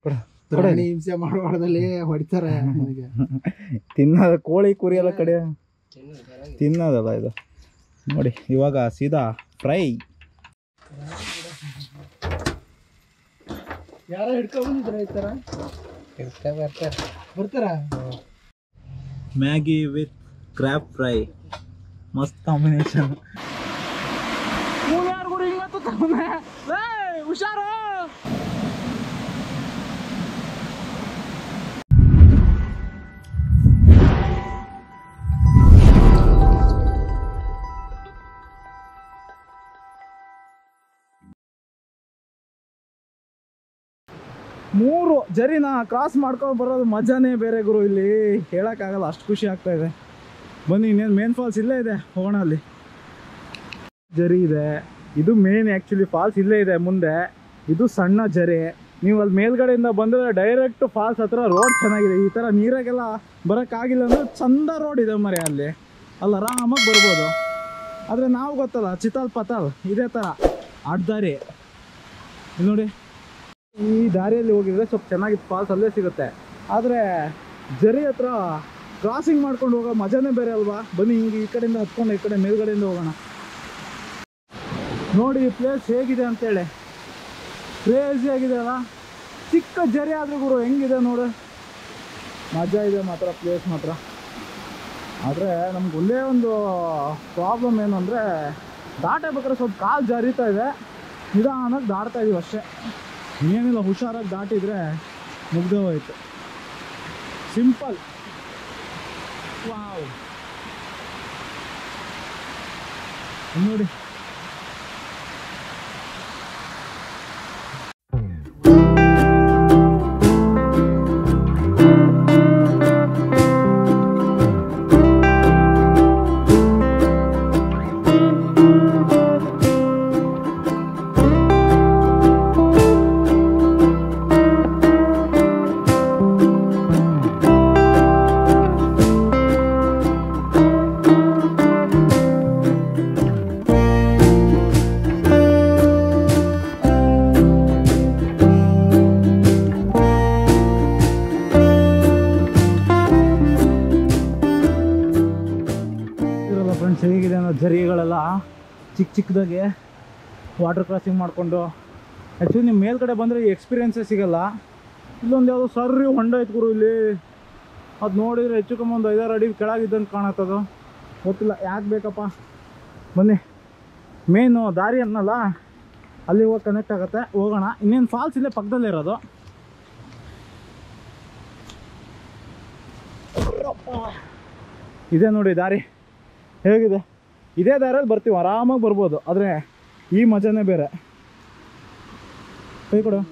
ಕೊಡು. ಪ್ರಾಣಿ ಹಿಂಸೆ ಮಾಡಬಾರ್ದಲ್ಲಿ ಹೊಡಿತಾರೆ ನನಗೆ ತಿನ್ನೋದು ಕೋಳಿ ಕುರಿ ಎಲ್ಲ ಕಡೆ ತಿನ್ನೋದಲ್ಲ ಇದು ನೋಡಿ ಇವಾಗ ಸೀದಾ ಫ್ರೈ ಯಾರೋ ಹಿಡ್ಕೊಂಡ್ ಬಂದಿದ್ರ ಈ ತರ ಬರ್ತಾರ ಮ್ಯಾಗಿ ವಿತ್ ಕ್ರ್ಯಾಬ್ ಫ್ರೈ ಮಸ್ತ್ ಕಾಂಬಿನೇಷನ್ ಹುಷಾರು ಮೂರು ಜರಿನ ಕ್ರಾಸ್ ಮಾಡ್ಕೊಂಡು ಬರೋದು ಮಜಾನೇ ಬೇರೆ ಗುರು ಇಲ್ಲಿ ಹೇಳೋಕ್ಕಾಗಲ್ಲ ಅಷ್ಟು ಖುಷಿ ಆಗ್ತಾ ಇದೆ ಬನ್ನಿ ಇನ್ನೇನು ಮೇನ್ ಫಾಲ್ಸ್ ಇಲ್ಲೇ ಇದೆ ಹೋಗೋಣ ಅಲ್ಲಿ ಜರಿ ಇದೆ ಇದು ಮೇನ್ ಆ್ಯಕ್ಚುಲಿ ಫಾಲ್ಸ್ ಇಲ್ಲೇ ಇದೆ ಮುಂದೆ ಇದು ಸಣ್ಣ ಜರಿ ನೀವು ಅಲ್ಲಿ ಮೇಲ್ಗಡೆಯಿಂದ ಬಂದರೆ ಡೈರೆಕ್ಟ್ ಫಾಲ್ಸ್ ಹತ್ರ ರೋಡ್ ಚೆನ್ನಾಗಿದೆ ಈ ಥರ ನೀರಾಗೆಲ್ಲ ಬರೋಕ್ಕಾಗಿಲ್ಲ ಅಂದ್ರೆ ಚಂದ ರೋಡ್ ಇದೆ ಮರೆ ಅಲ್ಲಿ ಅಲ್ಲಿ ಆರಾಮಾಗಿ ಬರ್ಬೋದು ಆದರೆ ನಾವು ಗೊತ್ತಲ್ಲ ಚಿತಾಲ್ ಪತಾಲ್ ಇದೇ ಥರ ಅಡ್ದಾರಿ ಇಲ್ಲಿ ನೋಡಿ ಈ ದಾರಿಯಲ್ಲಿ ಹೋಗಿದ್ರೆ ಸ್ವಲ್ಪ ಚೆನ್ನಾಗಿತ್ತು ಫಾಲ್ಸ್ ಅಲ್ಲೇ ಸಿಗುತ್ತೆ ಆದರೆ ಜರಿ ಹತ್ರ ಕ್ರಾಸಿಂಗ್ ಮಾಡ್ಕೊಂಡು ಹೋಗೋ ಮಜಾನೇ ಬೇರೆ ಅಲ್ವಾ ಬನ್ನಿ ಹಿಂಗೆ ಈ ಕಡೆಯಿಂದ ಹತ್ಕೊಂಡು ಈ ಕಡೆ ಮೇಲ್ಗಡೆಯಿಂದ ಹೋಗೋಣ ನೋಡಿ ಈ ಪ್ಲೇಸ್ ಹೇಗಿದೆ ಅಂತೇಳಿ ಕ್ರೇಜಿ ಆಗಿದೆ ಅಲ್ಲ ಚಿಕ್ಕ ಜರಿ ಆದ್ರೂ ಗುರು ಹೆಂಗಿದೆ ನೋಡು ಮಜಾ ಇದೆ ಮಾತ್ರ ಪ್ಲೇಸ್ ಮಾತ್ರ ಆದರೆ ನಮ್ಗೆ ಒಂದೇ ಒಂದು ಪ್ರಾಬ್ಲಮ್ ಏನು ಅಂದರೆ ದಾಟಬೇಕಾದ್ರೆ ಸ್ವಲ್ಪ ಕಾಲು ಜಾರಿತಾ ಇದೆ ನಿಧಾನಕ್ಕೆ ದಾಟ್ತಾ ಇದೀವಿ ಅಷ್ಟೇ ಇನ್ನೇನಿಲ್ಲ ಹುಷಾರಾಗಿ ದಾಟಿದ್ರೆ ಮುಗ್ದೇ ಹೋಯ್ತು ಸಿಂಪಲ್ ವಾವ್ ನೋಡಿ ಇರಲ್ಲ ಫ್ರೆಂಡ್ಸ್ ಹೇಗಿದೆ ಅನ್ನೋ ಜರಿಗಳೆಲ್ಲ ಚಿಕ್ಕ ಚಿಕ್ಕದಾಗೆ ವಾಟರ್ ಕ್ರಾಸಿಂಗ್ ಮಾಡಿಕೊಂಡು ಆ್ಯಕ್ಚುಲಿ ನಿಮ್ಮ ಮೇಲ್ಗಡೆ ಬಂದರೆ ಈ ಎಕ್ಸ್ಪೀರಿಯನ್ಸೇ ಸಿಗಲ್ಲ ಇಲ್ಲೊಂದು ಯಾವುದೋ ಸರ್ರಿ ಹೊಂಡ ಐತೆ ಗುರು ಇಲ್ಲಿ ಅದು ನೋಡಿದರೆ ಹೆಚ್ಚು ಕಮ್ಮಿ ಒಂದು ಐದಾರು ಅಡಿ ಕೆಳಗಿದ್ದಂಗೆ ಕಾಣತ್ತದು ಗೊತ್ತಿಲ್ಲ ಯಾಕೆ ಬೇಕಪ್ಪ ಬನ್ನಿ ಮೇನು ದಾರಿ ಅನ್ನಲ್ಲ ಅಲ್ಲಿ ಹೋಗಿ ಕನೆಕ್ಟ್ ಆಗುತ್ತೆ ಹೋಗೋಣ ಇನ್ನೇನು ಫಾಲ್ಸ್ ಇಲ್ಲೇ ಪಕ್ಕದಲ್ಲೇ ಇರೋದು ಇದೆ ನೋಡಿ ದಾರಿ ಹೇಗಿದೆ ಇದೇ ದಾರಿಯಲ್ಲಿ ಬರ್ತೀವಿ ಆರಾಮಾಗಿ ಬರ್ಬೋದು ಆದರೆ ಈ ಮಜಾನೇ ಬೇರೆ ಕೈ ಕೊಡು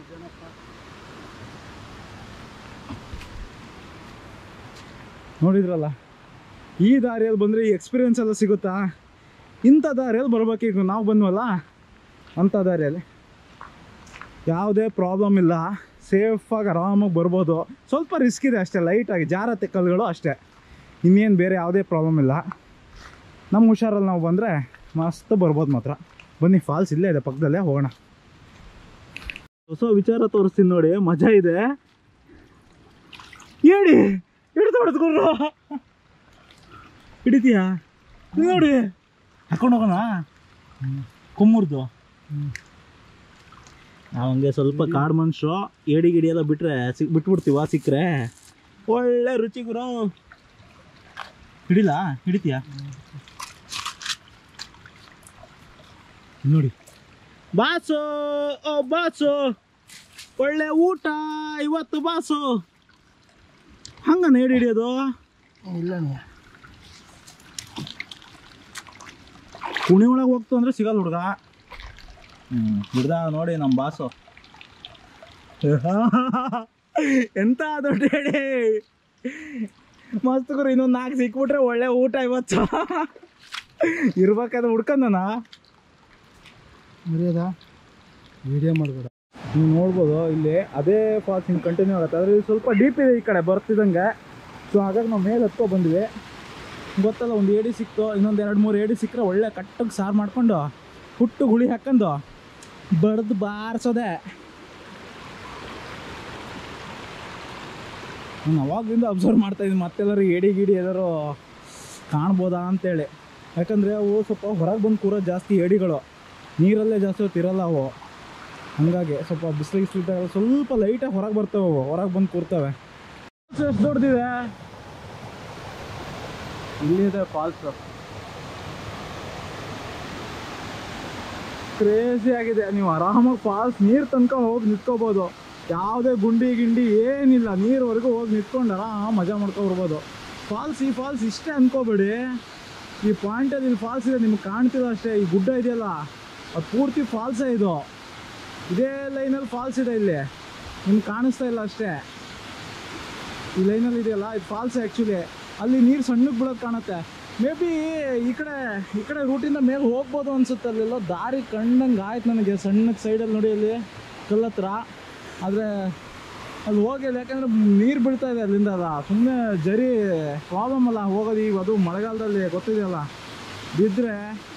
ನೋಡಿದ್ರಲ್ಲ ಈ ದಾರಿಯಲ್ಲಿ ಬಂದರೆ ಈ ಎಕ್ಸ್ಪೀರಿಯನ್ಸ್ ಎಲ್ಲ ಸಿಗುತ್ತಾ ಇಂಥ ದಾರಿಯಲ್ಲಿ ಬರ್ಬೇಕೀಗ ನಾವು ಬಂದ್ವಲ್ಲ ಅಂಥ ದಾರಿಯಲ್ಲಿ ಯಾವುದೇ ಪ್ರಾಬ್ಲಮ್ ಇಲ್ಲ ಸೇಫಾಗಿ ಆರಾಮಾಗಿ ಬರ್ಬೋದು ಸ್ವಲ್ಪ ರಿಸ್ಕ್ ಇದೆ ಅಷ್ಟೇ ಲೈಟಾಗಿ ಜಾರತ್ತೆ ಕಲ್ಲುಗಳು ಅಷ್ಟೇ ಇನ್ನೇನು ಬೇರೆ ಯಾವುದೇ ಪ್ರಾಬ್ಲಮ್ ಇಲ್ಲ ನಮ್ಮ ಹುಷಾರಲ್ಲಿ ನಾವು ಬಂದರೆ ಮಸ್ತ್ ಬರ್ಬೋದು ಮಾತ್ರ ಬನ್ನಿ ಫಾಲ್ಸ್ ಇಲ್ಲೇ ಇದೆ ಪಕ್ಕದಲ್ಲೇ ಹೋಗೋಣ ಹೊಸ ವಿಚಾರ ತೋರಿಸ್ತೀನಿ ನೋಡಿ ಮಜಾ ಇದೆ ಹೇಳಿ ಹಿಡಿದು ಹೊಡೆದ್ಕೊಡ್ರು ಹಿಡಿತೀಯಾ ಇಲ್ಲಿ ನೋಡಿ ಹಾಕೊಂಡು ಹೋಗೋಣ ಕೊಮ್ಮೂರ್ದು ನಾವು ಹಂಗೆ ಸ್ವಲ್ಪ ಕಾಡು ಮನುಷ್ಯರು ಏಡಿ ಗಿಡಿ ಎಲ್ಲ ಬಿಟ್ರೆ ಸಿಕ್ ಬಿಟ್ಬಿಡ್ತೀವ ಸಿಕ್ಕರೆ ಒಳ್ಳೆ ರುಚಿ ಗುರು ಹಿಡಿಲಾ ಹಿಡಿತೀಯಾ ನೋಡಿ ಬಾಸು ಓ ಬಾಸು ಒಳ್ಳೆ ಊಟ ಇವತ್ತು ಬಾಸು ಹಂಗನ ಹೇಳಿ ಹಿಡಿಯೋದು ಇಲ್ಲ ಕುಣಿ ಒಳಗೆ ಹೋಗ್ತು ಅಂದ್ರೆ ಸಿಗಲ್ಲ ಹುಡುಗ ಹ್ಞೂ ಹಿಡ್ದ ನೋಡಿ ನಮ್ಮ ಬಾಸು ಎಂತ ದೊಡ್ಡ ಹೇಳಿ ಮಸ್ತ್ ಗುರು ಇನ್ನೊಂದು ನಾಲ್ಕು ಸಿಕ್ಬಿಟ್ರೆ ಒಳ್ಳೆ ಊಟ ಇವತ್ತು ಇರ್ಬೇಕಾದ್ರೆ ಹುಡ್ಕಂದನ ಮರ್ಯಾದ ವಿಡಿಯೋ ಮಾಡಬೇಡ ನೀವು ನೋಡ್ಬೋದು ಇಲ್ಲಿ ಅದೇ ಫಾಲ್ಸ್ ಹಿಂಗೆ ಕಂಟಿನ್ಯೂ ಆಗುತ್ತೆ ಆದರೆ ಇದು ಸ್ವಲ್ಪ ಡೀಪ್ ಇದೆ ಈ ಕಡೆ ಬರ್ತಿದ್ದಂಗೆ ಸೊ ಹಾಗಾಗಿ ನಾವು ಮೇಲೆ ಹತ್ಕೊ ಬಂದ್ವಿ ಗೊತ್ತಲ್ಲ ಒಂದು ಏಡಿ ಸಿಕ್ತು ಇನ್ನೊಂದು ಎರಡು ಮೂರು ಏಡಿ ಸಿಕ್ಕರೆ ಒಳ್ಳೆ ಕಟ್ಟಗೆ ಸಾರು ಮಾಡ್ಕೊಂಡು ಹುಟ್ಟು ಗುಳಿ ಹಾಕೊಂಡು ಬಡ್ದು ಬಾರಿಸೋದೆ ನಾನು ಅವಾಗಲಿಂದ ಅಬ್ಸರ್ವ್ ಮಾಡ್ತಾ ಇದ್ದೀನಿ ಮತ್ತೆಲ್ಲರೂ ಏಡಿ ಗಿಡಿ ಎಲ್ಲರೂ ಕಾಣ್ಬೋದಾ ಅಂತೇಳಿ ಯಾಕಂದರೆ ಅವು ಸ್ವಲ್ಪ ಹೊರಗೆ ಬಂದು ಕೂರೋದು ಜಾಸ್ತಿ ಏಡಿಗಳು ನೀರಲ್ಲೇ ಜಾಸ್ತಿ ಹೊತ್ತು ಇರಲ್ಲ ಅವು ಹಂಗಾಗಿ ಸ್ವಲ್ಪ ಬಿಸಿಲು ಗಿಸ್ಲಿದ್ದಾಗ ಸ್ವಲ್ಪ ಲೈಟಾಗಿ ಹೊರಗೆ ಬರ್ತವೆ ಅವು ಹೊರಗೆ ಬಂದು ಕೂರ್ತವೆ ಎಷ್ಟು ದೊಡ್ಡದಿದೆ ಇಲ್ಲಿದೆ ಫಾಲ್ಸ್ ಕ್ರೇಜಿ ಆಗಿದೆ ನೀವು ಆರಾಮಾಗಿ ಫಾಲ್ಸ್ ನೀರು ತನಕ ಹೋಗಿ ನಿಂತ್ಕೋಬೋದು ಯಾವುದೇ ಗುಂಡಿ ಗಿಂಡಿ ಏನಿಲ್ಲ ನೀರ್ವರೆಗೂ ಹೋಗಿ ನಿಂತ್ಕೊಂಡು ಆರಾಮ ಮಜಾ ಮಾಡ್ಕೊ ಬರ್ಬೋದು ಫಾಲ್ಸ್ ಈ ಫಾಲ್ಸ್ ಇಷ್ಟೇ ಅನ್ಕೋಬೇಡಿ ಈ ಪಾಯಿಂಟಲ್ಲಿ ಇಲ್ಲಿ ಫಾಲ್ಸ್ ಇದೆ ನಿಮ್ಗೆ ಕಾಣ್ತಿಲ್ಲ ಅಷ್ಟೇ ಈ ಗುಡ್ಡ ಇದೆಯಲ್ಲ ಅದು ಪೂರ್ತಿ ಫಾಲ್ಸೇ ಇದು ಇದೇ ಲೈನಲ್ಲಿ ಫಾಲ್ಸ್ ಇದೆ ಇಲ್ಲಿ ನಿಮ್ಗೆ ಕಾಣಿಸ್ತಾ ಇಲ್ಲ ಅಷ್ಟೇ ಈ ಲೈನಲ್ಲಿ ಇದೆಯಲ್ಲ ಇದು ಫಾಲ್ಸ್ ಆ್ಯಕ್ಚುಲಿ ಅಲ್ಲಿ ನೀರು ಸಣ್ಣಕ್ಕೆ ಬಿಡೋದು ಕಾಣುತ್ತೆ ಮೇ ಬಿ ಈ ಕಡೆ ಈ ಕಡೆ ರೂಟಿಂದ ಮೇಲೆ ಹೋಗ್ಬೋದು ಅನ್ಸುತ್ತೆ ಅಲ್ಲೆಲ್ಲೋ ದಾರಿ ಕಂಡಂಗೆ ಆಯ್ತು ನನಗೆ ಸಣ್ಣಕ್ಕೆ ಸೈಡಲ್ಲಿ ನೋಡಿ ಅಲ್ಲಿ ಕಲ್ಲತ್ರ ಆದರೆ ಅಲ್ಲಿ ಹೋಗಿಲ್ಲ ಯಾಕಂದರೆ ನೀರು ಬೀಳ್ತಾ ಇದೆ ಅಲ್ಲಿಂದ ಅಲ್ಲ ಸುಮ್ಮನೆ ಜರಿ ಪ್ರಾಬ್ಲಮ್ ಅಲ್ಲ ಹೋಗೋದು ಈಗ ಅದು ಮಳೆಗಾಲದಲ್ಲಿ ಗೊತ್ತಿದೆಯಲ್ಲ ಬಿದ್ದರೆ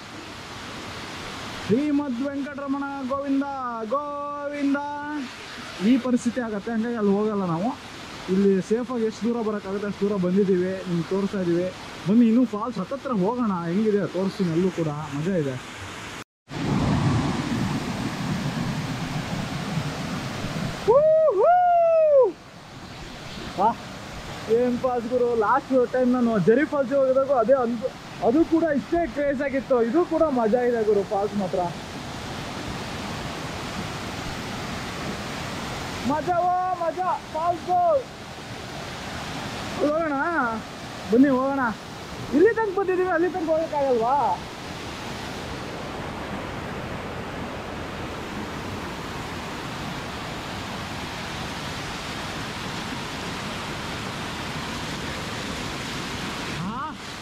ಶ್ರೀಮದ್ ವೆಂಕಟರಮಣ ಗೋವಿಂದ ಗೋವಿಂದ ಈ ಪರಿಸ್ಥಿತಿ ಆಗತ್ತೆ ಹಂಗಾಗಿ ಅಲ್ಲಿ ಹೋಗಲ್ಲ ನಾವು ಇಲ್ಲಿ ಸೇಫಾಗಿ ಎಷ್ಟು ದೂರ ಬರೋಕ್ಕಾಗುತ್ತೆ ಅಷ್ಟು ದೂರ ಬಂದಿದ್ದೀವಿ ನಿಮ್ಗೆ ತೋರಿಸ್ತಾ ಇದ್ದೀವಿ ಬನ್ನಿ ಇನ್ನೂ ಫಾಲ್ಸ್ ಹತ್ತತ್ರ ಹೋಗೋಣ ಹೆಂಗಿದೆ ತೋರಿಸ್ತೀನಿ ಅಲ್ಲೂ ಕೂಡ ಮಜಾ ಇದೆ ಏನು ಫಾಲ್ಸ್ ಗುರು ಲಾಸ್ಟ್ ಟೈಮ್ ನಾನು ಜರಿ ಫಾಲ್ಸ್ ಹೋಗಿದಾಗ ಅದೇ ಅಂದು ಅದು ಕೂಡ ಇಷ್ಟೇ ಕ್ರೇಜ್ ಆಗಿತ್ತು ಇದು ಕೂಡ ಮಜಾ ಇದೆ ಗುರು ಫಾಲ್ಸ್ ಮಾತ್ರ ಮಜಾವೋ ಮಜಾ ಫಾಲ್ಸ್ ಹೋಗೋಣ ಬನ್ನಿ ಹೋಗೋಣ ಇಲ್ಲಿ ತನಕ ಬಂದಿದ್ದೀವಿ ಅಲ್ಲಿ ತನಕ ಹೋಗೋಕ್ಕಾಗಲ್ವಾ ಹಾ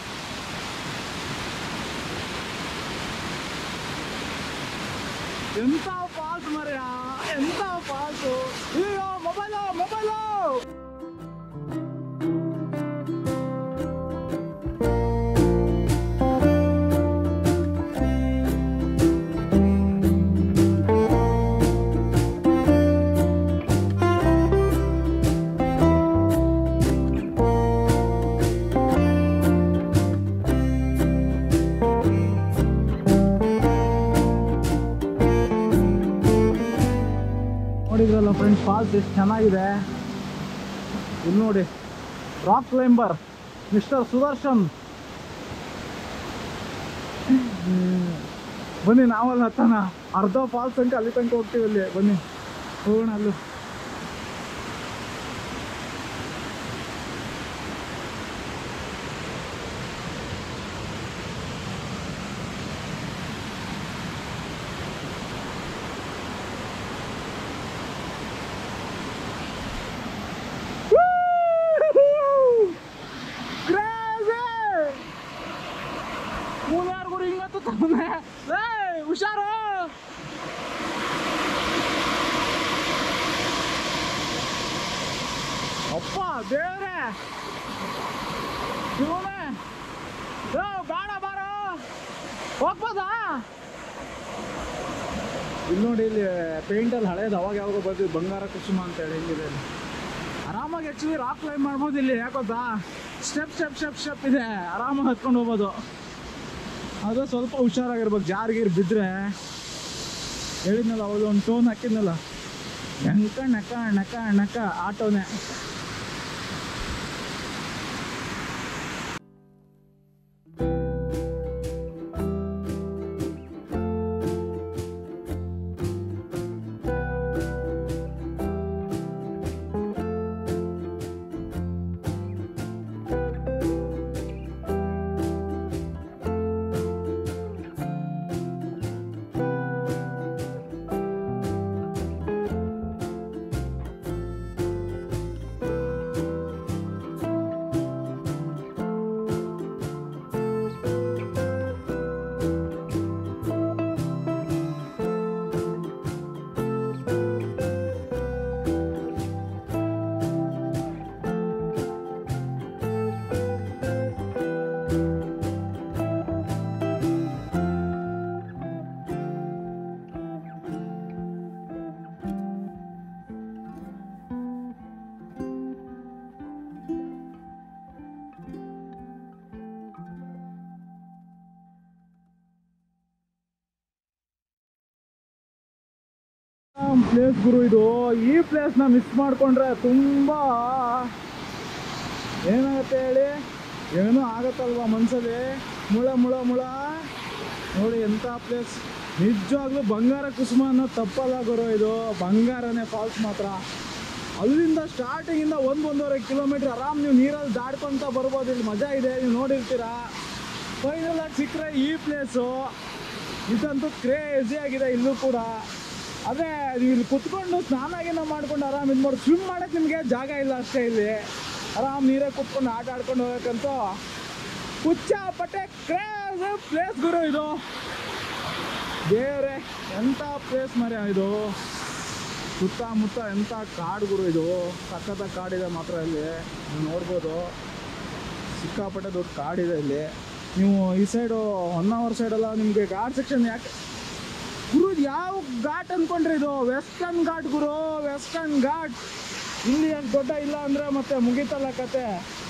ಎಂತ ಫಾಲ್ಸ್ ಮರ್ಯ ಎಂತ ಫಾಲ್ಸು ಅಯ್ಯೋ ಮೊಬೈಲು ಮೊಬೈಲು ನೋಡಿದ್ರಲ್ಲ ಫ್ರೆಂಡ್ಸ್ ಫಾಲ್ಸ್ ಎಷ್ಟು ಚೆನ್ನಾಗಿದೆ ಇಲ್ಲಿ ನೋಡಿ rock climber mister Sudarshan hmm. ಬನ್ನಿ ನಾವಲ್ಲಿ ಹತ್ತನ ಅರ್ಧ ಫಾಲ್ಸ್ ತನಕ ಅಲ್ಲಿ ತನಕ ಹೋಗ್ತೀವಿ ಅಲ್ಲಿ ಬನ್ನಿ ಹೋಗೋಣ ಅಲ್ಲೂ Crazy! ಮೂಲ್ಯಾರ್ ಗುರು ಹಿಂಗತ್ತು ತಮ್ಮನೆ ಲೇ ಹುಷಾರು ಅಪ್ಪ ದೇವ್ರೆ ಶಿವನೇ ಏ ಬೇಡ ಬಾರೋ ಹೋಗ್ಬೋದಾ ಇಲ್ಲಿ ನೋಡಿ ಇಲ್ಲಿ ಪೇಂಟಲ್ಲಿ ಹಳೇದು ಅವಾಗ ಯಾವಾಗ ಬರ್ತೀವಿ ಬಂಗಾರ ಕುಸುಮ ಅಂತೇಳಿ ಹೆಂಗಿದೆ ಇಲ್ಲಿ ಆರಾಮಾಗಿ ಆ್ಯಕ್ಚುಲಿ ರಾಕ್ ಕ್ಲೈಮ್ ಮಾಡ್ಬೋದು ಇಲ್ಲಿ ಯಾಕೊತ್ತಾ ಸ್ಟೆಪ್ ಸ್ಟೆಪ್ ಸ್ಟೆಪ್ ಸ್ಟೆಪ್ ಇದೆ ಆರಾಮಾಗಿ ಹತ್ಕೊಂಡು ಹೋಗ್ಬೋದು ಅದು ಸ್ವಲ್ಪ ಹುಷಾರಾಗಿರ್ಬೇಕು ಜಾರ್ಗೀರ್ ಬಿದ್ದರೆ ಹೇಳಿದ್ನಲ್ಲ ಅವಾಗ ಒಂದು ಟೋನ್ ಹಾಕಿದ್ನಲ್ಲ ಹೆಂಕ ನಕ ನಕ ನಕ ಆಟೋನೇ ಪ್ಲೇಸ್ ಗುರು ಇದು ಈ ಪ್ಲೇಸ್ನ ಮಿಸ್ ಮಾಡ್ಕೊಂಡ್ರೆ ತುಂಬಾ ಏನಾಗುತ್ತೆ ಹೇಳಿ ಏನೋ ಆಗತ್ತಲ್ವಾ ಮನ್ಸಲ್ಲಿ ಮುಳ ಮುಳ ಮುಳ ನೋಡಿ ಎಂಥ ಪ್ಲೇಸ್ ನಿಜವಾಗ್ಲೂ ಬಂಗಾರ ಕುಸುಮ ಅನ್ನೋ ತಪ್ಪಲ್ಲ ಗುರು ಇದು ಬಂಗಾರನೇ ಫಾಲ್ಸ್ ಮಾತ್ರ ಅಲ್ಲಿಂದ ಸ್ಟಾರ್ಟಿಂಗಿಂದ ಒಂದು ಒಂದೂವರೆ ಕಿಲೋಮೀಟ್ರ್ ಆರಾಮ್ ನೀವು ನೀರಲ್ಲಿ ದಾಡ್ಕೊಂತ ಬರ್ಬೋದು ಇಲ್ಲಿ ಮಜಾ ಇದೆ ನೀವು ನೋಡಿರ್ತೀರಾ ಫೈನಲ್ ಆಗಿ ಸಿಕ್ಕರೆ ಈ ಪ್ಲೇಸು ಇದಂತೂ ಕ್ರೇಜಿ ಆಗಿದೆ ಇಲ್ಲೂ ಕೂಡ ಅದೇ ನೀವು ಇಲ್ಲಿ ಕುತ್ಕೊಂಡು ಸ್ನಾನ ಗೀನ ಮಾಡ್ಕೊಂಡು ಆರಾಮ್ ಇದು ಮಾಡಿ ಸ್ವಿಮ್ ಮಾಡಕ್ಕೆ ನಿಮಗೆ ಜಾಗ ಇಲ್ಲ ಅಷ್ಟೇ ಇಲ್ಲಿ ಆರಾಮ್ ನೀರೇ ಕುತ್ಕೊಂಡು ಆಟ ಆಡ್ಕೊಂಡು ಹೋಗಕ್ಕಂತೂ ಹುಚ್ಚಾಪಟ್ಟೆ ಕ್ರೇಜ್ ಪ್ಲೇಸ್ ಗುರು ಇದು ದೇವ್ರೆ ಎಂಥ ಪ್ಲೇಸ್ ಮರ್ಯ ಇದು ಸುತ್ತಮುತ್ತ ಎಂಥ ಕಾಡು ಗುರು ಇದು ಸಖತ್ತ ಕಾಡಿದೆ ಮಾತ್ರ ಇಲ್ಲಿ ನೀವು ನೋಡ್ಬೋದು ಸಿಕ್ಕಾಪಟ್ಟೆ ದೊಡ್ಡ ಕಾಡಿದೆ ಇಲ್ಲಿ ನೀವು ಈ ಸೈಡು ಒನ್ ಅವರ್ ಸೈಡೆಲ್ಲ ನಿಮಗೆ ಘಾಟ್ ಸೆಕ್ಷನ್ ಯಾಕೆ ಗುರು ಇದು ಯಾವ ಘಾಟ್ ಅನ್ಕೊಂಡ್ರಿ ಇದು ವೆಸ್ಟರ್ನ್ ಘಾಟ್ ಗುರು ವೆಸ್ಟರ್ನ್ ಘಾಟ್ ಇಲ್ಲಿ ಏನು ದೊಡ್ಡ ಇಲ್ಲ ಅಂದ್ರೆ ಮತ್ತೆ ಮುಗೀತಲ್ಲ ಕತೆ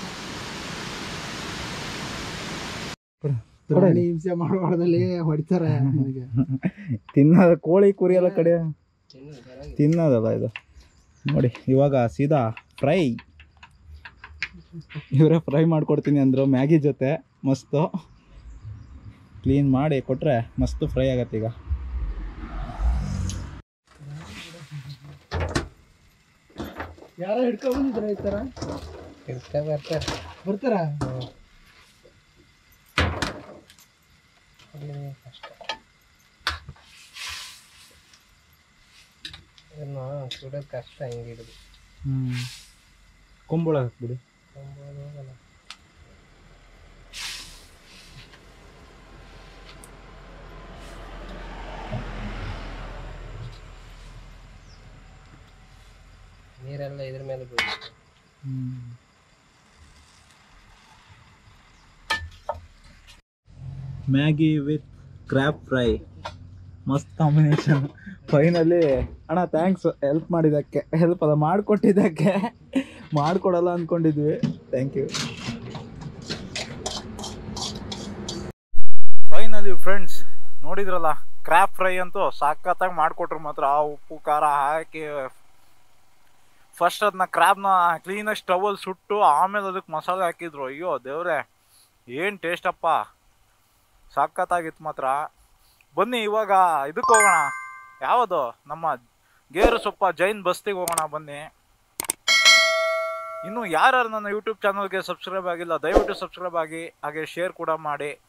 ಪ್ರಾಣಿ ಹಿಂಸೆ ಮಾಡಬಾರ್ದಲ್ಲಿ ಹೊಡಿತಾರೆ ನನಗೆ ತಿನ್ನೋದ ಕೋಳಿ ಕುರಿ ಎಲ್ಲ ಕಡೆ ತಿನ್ನೋದಲ್ಲ ಇದು ನೋಡಿ ಇವಾಗ ಸೀದಾ ಫ್ರೈ ಇವರೇ ಫ್ರೈ ಮಾಡ್ಕೊಡ್ತೀನಿ ಅಂದರು ಮ್ಯಾಗಿ ಜೊತೆ ಮಸ್ತು ಕ್ಲೀನ್ ಮಾಡಿ ಕೊಟ್ಟರೆ ಮಸ್ತು ಫ್ರೈ ಆಗತ್ತೆ ಈಗ ಯಾರೋ ಹಿಡ್ಕೊಂಡ್ ಬಂದಿದ್ರ ಈ ತರ ಬರ್ತಾರ ಸುಡೋದು ಕಷ್ಟ ಹಿಂಗೆ ಹಿಡಿದು ಹ್ಞೂ ಕೊಂಬಳ ಹಾಕ್ಬಿಡಿ ನೀರೆಲ್ಲ ಇದ್ರ ಮೇಲೆ ಬೀಳುತ್ತೆ ಮ್ಯಾಗಿ ವಿತ್ ಕ್ರ್ಯಾಪ್ ಫ್ರೈ ಮಸ್ತ್ ಕಾಂಬಿನೇಷನ್ ಫೈನಲಿ ಅಣ್ಣ ಥ್ಯಾಂಕ್ಸ್ ಹೆಲ್ಪ್ ಮಾಡಿದ್ದಕ್ಕೆ ಹೆಲ್ಪ್ ಅಲ್ಲ ಮಾಡಿಕೊಟ್ಟಿದ್ದಕ್ಕೆ ಮಾಡಿಕೊಡಲ್ಲ ಅಂದ್ಕೊಂಡಿದ್ವಿ ಥ್ಯಾಂಕ್ ಯು ಫೈನಲಿ ಫ್ರೆಂಡ್ಸ್ ನೋಡಿದ್ರಲ್ಲ ಕ್ರ್ಯಾಪ್ ಫ್ರೈ ಅಂತೂ ಸಖತ್ತಾಗಿ ಮಾಡಿಕೊಟ್ರು ಮಾತ್ರ ಆ ಉಪ್ಪು ಖಾರ ಹಾಕಿ ಫಸ್ಟ್ ಅದನ್ನ ಕ್ರ್ಯಾಬ್ನ ಕ್ಲೀನಾಗಿ ಸ್ಟವಲ್ಲಿ ಸುಟ್ಟು ಆಮೇಲೆ ಅದಕ್ಕೆ ಮಸಾಲೆ ಹಾಕಿದ್ರು ಅಯ್ಯೋ ದೇವ್ರೆ ಏನು ಟೇಸ್ಟಪ್ಪ ಸಖತ್ತಾಗಿತ್ತು ಮಾತ್ರ ಬನ್ನಿ ಇವಾಗ ಇದಕ್ಕೆ ಹೋಗೋಣ ಯಾವುದು ನಮ್ಮ ಗೇರು ಸೊಪ್ಪ ಜೈನ್ ಬಸ್ತಿಗೆ ಹೋಗೋಣ ಬನ್ನಿ ಇನ್ನು ಯಾರ್ಯಾರು ನನ್ನ ಯೂಟ್ಯೂಬ್ ಚಾನಲ್ಗೆ ಸಬ್ಸ್ಕ್ರೈಬ್ ಆಗಿಲ್ಲ ದಯವಿಟ್ಟು ಸಬ್ಸ್ಕ್ರೈಬ್ ಆಗಿ ಹಾಗೆ ಶೇರ್ ಕೂಡ ಮಾಡಿ